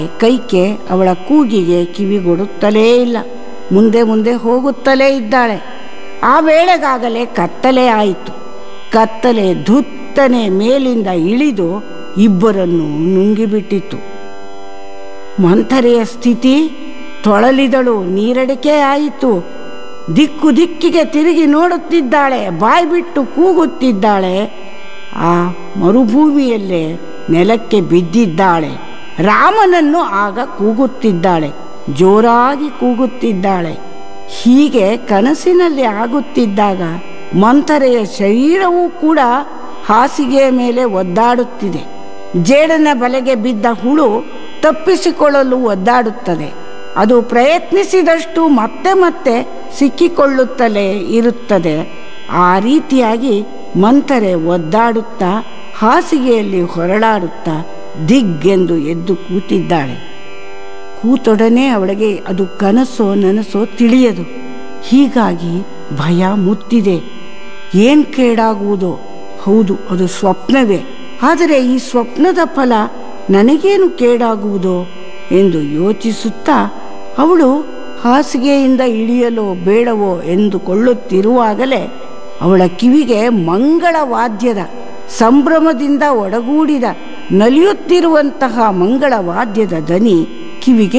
ಕೈಕೆ ಅವಳ ಕೂಗಿಗೆ ಕಿವಿಗೊಡುತ್ತಲೇ ಇಲ್ಲ ಮುಂದೆ ಮುಂದೆ ಹೋಗುತ್ತಲೇ ಇದ್ದಾಳೆ ಆ ವೇಳೆಗಾಗಲೇ ಕತ್ತಲೆ ಆಯಿತು ಕತ್ತಲೆ ಧುತ್ತನೆ ಮೇಲಿಂದ ಇಳಿದು ಇಬ್ಬರನ್ನು ನುಂಗಿಬಿಟ್ಟಿತು ಮಂಥರೆಯ ಸ್ಥಿತಿ ತೊಳಲಿದಳು ನೀರಡಿಕೆ ಆಯಿತು ದಿಕ್ಕು ದಿಕ್ಕಿಗೆ ತಿರುಗಿ ನೋಡುತ್ತಿದ್ದಾಳೆ ಬಾಯ್ಬಿಟ್ಟು ಕೂಗುತ್ತಿದ್ದಾಳೆ ಆ ಮರುಭೂಮಿಯಲ್ಲೇ ನೆಲಕ್ಕೆ ಬಿದ್ದಿದ್ದಾಳೆ ರಾಮನನ್ನು ಆಗ ಕೂಗುತ್ತಿದ್ದಾಳೆ ಜೋರಾಗಿ ಕೂಗುತ್ತಿದ್ದಾಳೆ ಹೀಗೆ ಕನಸಿನಲ್ಲಿ ಆಗುತ್ತಿದ್ದಾಗ ಮಂಥರೆಯ ಶರೀರವೂ ಕೂಡ ಹಾಸಿಗೆಯ ಮೇಲೆ ಒದ್ದಾಡುತ್ತಿದೆ ಜೇಡನ ಬಲೆಗೆ ಬಿದ್ದ ಹುಳು ತಪ್ಪಿಸಿಕೊಳ್ಳಲು ಒದ್ದಾಡುತ್ತದೆ ಅದು ಪ್ರಯತ್ನಿಸಿದಷ್ಟು ಮತ್ತೆ ಮತ್ತೆ ಸಿಕ್ಕಿಕೊಳ್ಳುತ್ತಲೇ ಇರುತ್ತದೆ ಆ ರೀತಿಯಾಗಿ ಮಂಥರೆ ಒದ್ದಾಡುತ್ತಾ ಹಾಸಿಗೆಯಲ್ಲಿ ಹೊರಳಾಡುತ್ತಾ ದಿಗ್ಗೆಂದು ಎದ್ದು ಕೂತಿದ್ದಾಳೆ ಕೂತೊಡನೆ ಅವಳಿಗೆ ಅದು ಕನಸೋ ನನಸೋ ತಿಳಿಯದು ಹೀಗಾಗಿ ಭಯ ಮುತ್ತಿದೆ ಏನ್ ಕೇಡಾಗುವುದೋ ಹೌದು ಅದು ಸ್ವಪ್ನವೇ ಆದರೆ ಈ ಸ್ವಪ್ನದ ಫಲ ನನಗೇನು ಕೇಡಾಗುವುದೋ ಎಂದು ಯೋಚಿಸುತ್ತಾ ಅವಳು ಹಾಸಿಗೆಯಿಂದ ಇಳಿಯಲೋ ಬೇಡವೋ ಎಂದುಕೊಳ್ಳುತ್ತಿರುವಾಗಲೇ ಅವಳ ಕಿವಿಗೆ ಮಂಗಳ ವಾದ್ಯದ ಸಂಭ್ರಮದಿಂದ ಒಡಗೂಡಿದ ನಲಿಯುತ್ತಿರುವಂತಹ ಮಂಗಳ ವಾದ್ಯದ ದನಿ ಕಿವಿಗೆ